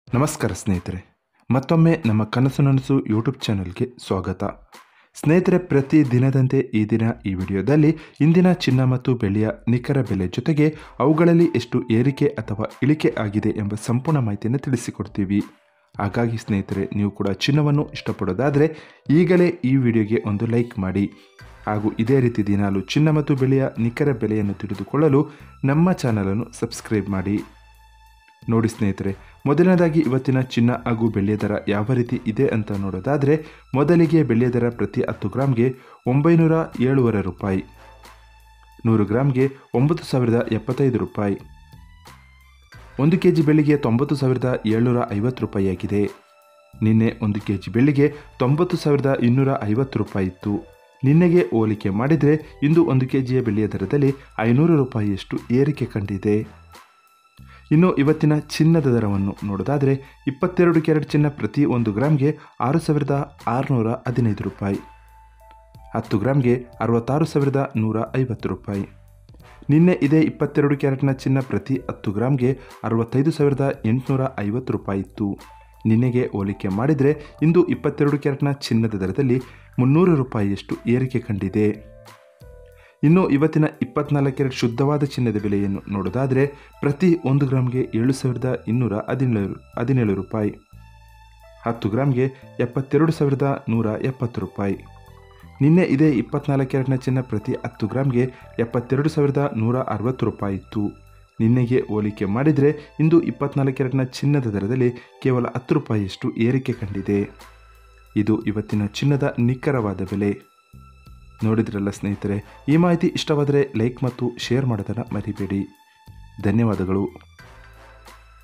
ನಮಸ್ಕಾರ ಸ್ನೇಹಿತರೆ ಮತ್ತೊಮ್ಮೆ ನಮ್ಮ ಕನಸು ನನಸು ಯೂಟ್ಯೂಬ್ ಚಾನೆಲ್ಗೆ ಸ್ವಾಗತ ಸ್ನೇಹಿತರೆ ಪ್ರತಿ ದಿನದಂತೆ ಈ ದಿನ ಈ ವಿಡಿಯೋದಲ್ಲಿ ಇಂದಿನ ಚಿನ್ನ ಮತ್ತು ಬೆಳ್ಳಿಯ ನಿಖರ ಬೆಲೆ ಜೊತೆಗೆ ಅವುಗಳಲ್ಲಿ ಎಷ್ಟು ಏರಿಕೆ ಅಥವಾ ಇಳಿಕೆ ಆಗಿದೆ ಎಂಬ ಸಂಪೂರ್ಣ ಮಾಹಿತಿಯನ್ನು ತಿಳಿಸಿಕೊಡ್ತೀವಿ ಹಾಗಾಗಿ ಸ್ನೇಹಿತರೆ ನೀವು ಕೂಡ ಚಿನ್ನವನ್ನು ಇಷ್ಟಪಡೋದಾದರೆ ಈಗಲೇ ಈ ವಿಡಿಯೋಗೆ ಒಂದು ಲೈಕ್ ಮಾಡಿ ಹಾಗೂ ಇದೇ ರೀತಿ ದಿನಾಲು ಚಿನ್ನ ಮತ್ತು ಬೆಳ್ಳಿಯ ನಿಖರ ಬೆಲೆಯನ್ನು ತಿಳಿದುಕೊಳ್ಳಲು ನಮ್ಮ ಚಾನಲನ್ನು ಸಬ್ಸ್ಕ್ರೈಬ್ ಮಾಡಿ ನೋಡಿ ಸ್ನೇಹಿತರೆ ಮೊದಲನೇದಾಗಿ ಇವತ್ತಿನ ಚಿನ್ನ ಹಾಗೂ ಬೆಳ್ಳಿಯ ದರ ಯಾವ ರೀತಿ ಇದೆ ಅಂತ ನೋಡೋದಾದರೆ ಮೊದಲಿಗೆ ಬೆಳ್ಳಿಯ ದರ ಪ್ರತಿ ಹತ್ತು ಗ್ರಾಮ್ಗೆ ಒಂಬೈನೂರ ಏಳುವರೆ ರೂಪಾಯಿ ನೂರು ಗ್ರಾಮ್ಗೆ ಒಂಬತ್ತು ಸಾವಿರದ ಎಪ್ಪತ್ತೈದು ರೂಪಾಯಿ ಒಂದು ಕೆ ಜಿ ಬೆಳ್ಳಿಗೆ ತೊಂಬತ್ತು ಸಾವಿರದ ಏಳ್ನೂರ ಐವತ್ತು ರೂಪಾಯಿಯಾಗಿದೆ ನಿನ್ನೆ ಒಂದು ಕೆ ಜಿ ಬೆಳ್ಳಿಗೆ ತೊಂಬತ್ತು ಸಾವಿರದ ಇನ್ನೂರ ಐವತ್ತು ರೂಪಾಯಿ ಇತ್ತು ನಿನ್ನೆಗೆ ಹೋಲಿಕೆ ಮಾಡಿದರೆ ಇಂದು ಒಂದು ಕೆ ಜಿಯ ಬೆಳ್ಳಿಯ ದರದಲ್ಲಿ ಐನೂರು ರೂಪಾಯಿಯಷ್ಟು ಏರಿಕೆ ಕಂಡಿದೆ ಇನ್ನು ಇವತ್ತಿನ ಚಿನ್ನದ ದರವನ್ನು ನೋಡೋದಾದರೆ ಇಪ್ಪತ್ತೆರಡು ಕ್ಯಾರೆಟ್ ಚಿನ್ನ ಪ್ರತಿ ಒಂದು ಗ್ರಾಮ್ಗೆ ಆರು ಸಾವಿರದ ಆರುನೂರ ಹದಿನೈದು ರೂಪಾಯಿ ಹತ್ತು ಗ್ರಾಮ್ಗೆ ಅರವತ್ತಾರು ಸಾವಿರದ ನೂರ ಐವತ್ತು ರೂಪಾಯಿ ನಿನ್ನೆ ಇದೇ ಇಪ್ಪತ್ತೆರಡು ಕ್ಯಾರೆಟ್ನ ಚಿನ್ನ ಪ್ರತಿ ಹತ್ತು ಗ್ರಾಮ್ಗೆ ಅರವತ್ತೈದು ಸಾವಿರದ ಎಂಟುನೂರ ಐವತ್ತು ರೂಪಾಯಿ ಇತ್ತು ನಿನ್ನೆಗೆ ಹೋಲಿಕೆ ಮಾಡಿದರೆ ಇಂದು ಇಪ್ಪತ್ತೆರಡು ಕ್ಯಾರೆಟ್ನ ಚಿನ್ನದ ದರದಲ್ಲಿ ಮುನ್ನೂರು ರೂಪಾಯಿಯಷ್ಟು ಏರಿಕೆ ಕಂಡಿದೆ ಇನ್ನು ಇವತ್ತಿನ ಇಪ್ಪತ್ನಾಲ್ಕು ಕ್ಯಾರೆಟ್ ಶುದ್ಧವಾದ ಚಿನ್ನದ ಬೆಲೆಯನ್ನು ನೋಡೋದಾದರೆ ಪ್ರತಿ ಒಂದು ಗ್ರಾಮ್ಗೆ ಏಳು ಸಾವಿರದ ಇನ್ನೂರ ಹದಿನೇಳು ಹದಿನೇಳು ರೂಪಾಯಿ ಹತ್ತು ಗ್ರಾಮ್ಗೆ ಎಪ್ಪತ್ತೆರಡು ಸಾವಿರದ ನೂರ ಎಪ್ಪತ್ತು ರೂಪಾಯಿ ನಿನ್ನೆ ಇದೇ ಇಪ್ಪತ್ನಾಲ್ಕು ಕ್ಯಾರೆಟ್ನ ಚಿನ್ನ ಪ್ರತಿ ಹತ್ತು ಗ್ರಾಮ್ಗೆ ಎಪ್ಪತ್ತೆರಡು ಸಾವಿರದ ನೂರ ಅರವತ್ತು ರೂಪಾಯಿ ಇತ್ತು ನಿನ್ನೆಗೆ ಹೋಲಿಕೆ ಮಾಡಿದರೆ ಇಂದು ಇಪ್ಪತ್ನಾಲ್ಕು ಕ್ಯಾರೆಟ್ನ ಚಿನ್ನದ ದರದಲ್ಲಿ ಕೇವಲ ಹತ್ತು ರೂಪಾಯಿಯಷ್ಟು ಏರಿಕೆ ಕಂಡಿದೆ ಇದು ಇವತ್ತಿನ ಚಿನ್ನದ ನಿಖರವಾದ ಬೆಲೆ ನೋಡಿದ್ರಲ್ಲ ಸ್ನೇಹಿತರೆ ಈ ಮಾಹಿತಿ ಇಷ್ಟವಾದರೆ ಲೈಕ್ ಮತ್ತು ಶೇರ್ ಮಾಡೋದನ್ನು ಮರಿಬೇಡಿ ಧನ್ಯವಾದಗಳು